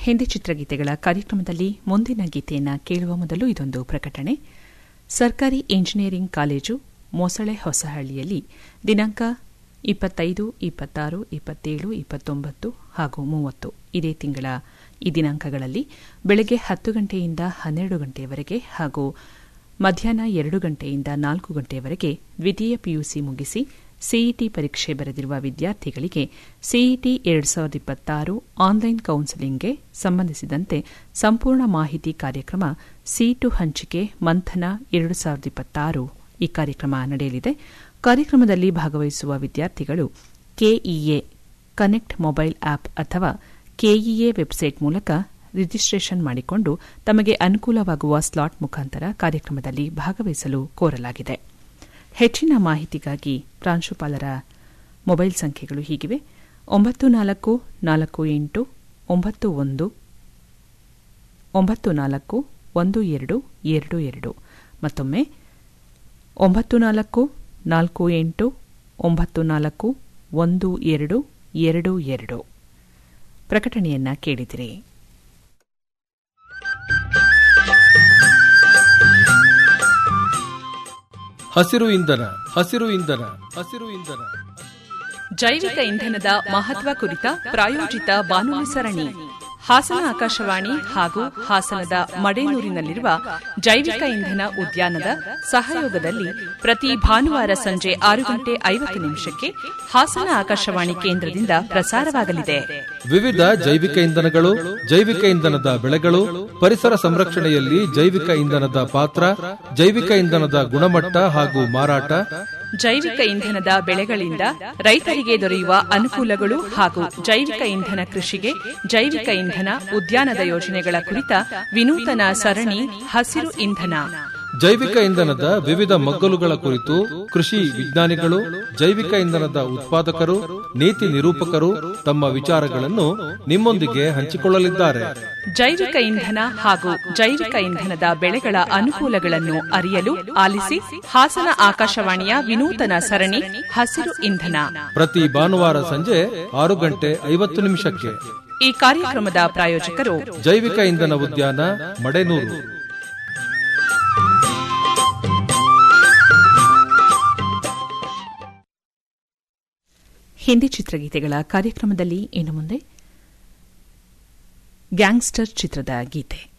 ಹಿಂದಿ ಚಿತ್ರಗೀತೆಗಳ ಕಾರ್ಯಕ್ರಮದಲ್ಲಿ ಮುಂದಿನ ಗೀತೆಯನ್ನು ಕೇಳುವ ಮೊದಲು ಇದೊಂದು ಪ್ರಕಟಣೆ ಸರ್ಕಾರಿ ಇಂಜಿನಿಯರಿಂಗ್ ಕಾಲೇಜು ಮೊಸಳೆ ಹೊಸಹಳ್ಳಿಯಲ್ಲಿ ದಿನಾಂಕ ಇಪ್ಪತ್ತೈದು ಇಪ್ಪತ್ತಾರು ಇಪ್ಪತ್ತೇಳು ಇಪ್ಪತ್ತೊಂಬತ್ತು ಹಾಗೂ ಮೂವತ್ತು ಇದೇ ತಿಂಗಳ ಈ ದಿನಾಂಕಗಳಲ್ಲಿ ಬೆಳಗ್ಗೆ ಹತ್ತು ಗಂಟೆಯಿಂದ ಹನ್ನೆರಡು ಗಂಟೆಯವರೆಗೆ ಹಾಗೂ ಮಧ್ಯಾಹ್ನ ಎರಡು ಗಂಟೆಯಿಂದ ನಾಲ್ಕು ಗಂಟೆಯವರೆಗೆ ದ್ವಿತೀಯ ಪಿಯುಸಿ ಮುಗಿಸಿ ಸಿಇಟಿ ಪರೀಕ್ಷೆ ಬರೆದಿರುವ ವಿದ್ಯಾರ್ಥಿಗಳಿಗೆ ಸಿಇಟಿ ಎರಡು ಸಾವಿರದ ಇಪ್ಪತ್ತಾರು ಆನ್ಲೈನ್ ಕೌನ್ಸೆಲಿಂಗ್ಗೆ ಸಂಬಂಧಿಸಿದಂತೆ ಸಂಪೂರ್ಣ ಮಾಹಿತಿ ಕಾರ್ಯಕ್ರಮ ಸೀಟು ಹಂಚಿಕೆ ಮಂಥನ ಎರಡು ಸಾವಿರದ ಇಪ್ಪತ್ತಾರು ಈ ಕಾರ್ಯಕ್ರಮ ನಡೆಯಲಿದೆ ಕಾರ್ಯಕ್ರಮದಲ್ಲಿ ಭಾಗವಹಿಸುವ ವಿದ್ಯಾರ್ಥಿಗಳು ಕೆಇಎ ಕನೆಕ್ಟ್ ಮೊಬೈಲ್ ಆಪ್ ಅಥವಾ ಕೆಇಎ ವೆಬ್ಸೈಟ್ ಮೂಲಕ ರಿಜಿಸ್ಟ್ರೇಷನ್ ಮಾಡಿಕೊಂಡು ತಮಗೆ ಅನುಕೂಲವಾಗುವ ಸ್ಲಾಟ್ ಮುಖಾಂತರ ಕಾರ್ಯಕ್ರಮದಲ್ಲಿ ಭಾಗವಹಿಸಲು ಕೋರಲಾಗಿದೆ ಹೆಚ್ಚಿನ ಮಾಹಿತಿಗಾಗಿ ಪ್ರಾಂಶುಪಾಲರ ಮೊಬೈಲ್ ಸಂಖ್ಯೆಗಳು ಹೀಗಿವೆ ಒಂಬತ್ತು ನಾಲ್ಕು ನಾಲ್ಕು ಎಂಟು ಒಂಬತ್ತು ಒಂದು ಒಂಬತ್ತು ನಾಲ್ಕು ಒಂದು ಎರಡು ಎರಡು ಎರಡು ಮತ್ತೊಮ್ಮೆ ಒಂಬತ್ತು ನಾಲ್ಕು ನಾಲ್ಕು ಎಂಟು ಒಂಬತ್ತು ನಾಲ್ಕು ಒಂದು ಎರಡು ಎರಡು ಎರಡು ಪ್ರಕಟಣೆಯನ್ನ ಕೇಳಿದಿರಿ ಹಸಿರು ಇಂಧನ ಹಸಿರು ಇಂಧನ ಹಸಿರು ಇಂಧನ ಜೈವಿಕ ಇಂಧನದ ಮಹತ್ವ ಕುರಿತ ಪ್ರಾಯೋಜಿತ ಬಾನುಲಿ ಸರಣಿ ಹಾಸನ ಆಕಾಶವಾಣಿ ಹಾಗೂ ಹಾಸನದ ಮಡೇನೂರಿನಲ್ಲಿರುವ ಜೈವಿಕ ಇಂಧನ ಉದ್ಯಾನದ ಸಹಯೋಗದಲ್ಲಿ ಪ್ರತಿ ಭಾನುವಾರ ಸಂಜೆ ಆರು ಗಂಟೆ ಐವತ್ತು ನಿಮಿಷಕ್ಕೆ ಹಾಸನ ಆಕಾಶವಾಣಿ ಕೇಂದ್ರದಿಂದ ಪ್ರಸಾರವಾಗಲಿದೆ ವಿವಿಧ ಜೈವಿಕ ಇಂಧನಗಳು ಜೈವಿಕ ಇಂಧನದ ಬೆಳೆಗಳು ಪರಿಸರ ಸಂರಕ್ಷಣೆಯಲ್ಲಿ ಜೈವಿಕ ಇಂಧನದ ಪಾತ್ರ ಜೈವಿಕ ಇಂಧನದ ಗುಣಮಟ್ಟ ಹಾಗೂ ಮಾರಾಟ ಜೈವಿಕ ಇಂಧನದ ಬೆಳೆಗಳಿಂದ ರೈತರಿಗೆ ದೊರೆಯುವ ಅನುಕೂಲಗಳು ಹಾಗೂ ಜೈವಿಕ ಇಂಧನ ಕೃಷಿಗೆ ಜೈವಿಕ ಇಂಧನ ಉದ್ಯಾನದ ಯೋಜನೆಗಳ ಕುರಿತ ವಿನೂತನ ಸರಣಿ ಹಸಿರು ಇಂಧನ ಜೈವಿಕ ಇಂಧನದ ವಿವಿಧ ಮಗ್ಗಲುಗಳ ಕುರಿತು ಕೃಷಿ ವಿಜ್ಞಾನಿಗಳು ಜೈವಿಕ ಇಂಧನದ ಉತ್ಪಾದಕರು ನೀತಿ ನಿರೂಪಕರು ತಮ್ಮ ವಿಚಾರಗಳನ್ನು ನಿಮ್ಮೊಂದಿಗೆ ಹಂಚಿಕೊಳ್ಳಲಿದ್ದಾರೆ ಜೈವಿಕ ಇಂಧನ ಹಾಗೂ ಜೈವಿಕ ಇಂಧನದ ಬೆಳೆಗಳ ಅನುಕೂಲಗಳನ್ನು ಅರಿಯಲು ಆಲಿಸಿ ಹಾಸನ ಆಕಾಶವಾಣಿಯ ವಿನೂತನ ಸರಣಿ ಹಸಿರು ಇಂಧನ ಪ್ರತಿ ಭಾನುವಾರ ಸಂಜೆ ಆರು ಗಂಟೆ ಐವತ್ತು ನಿಮಿಷಕ್ಕೆ ಈ ಕಾರ್ಯಕ್ರಮದ ಪ್ರಾಯೋಜಕರು ಜೈವಿಕ ಇಂಧನ ಉದ್ಯಾನ ಮಡೆನೂರು ಹಿಂದಿ ಚಿತ್ರಗೀತೆಗಳ ಕಾರ್ಯಕ್ರಮದಲ್ಲಿ ಇನ್ನು ಮುಂದೆ ಗ್ಯಾಂಗ್ಸ್ಟರ್ ಚಿತ್ರದ ಗೀತೆ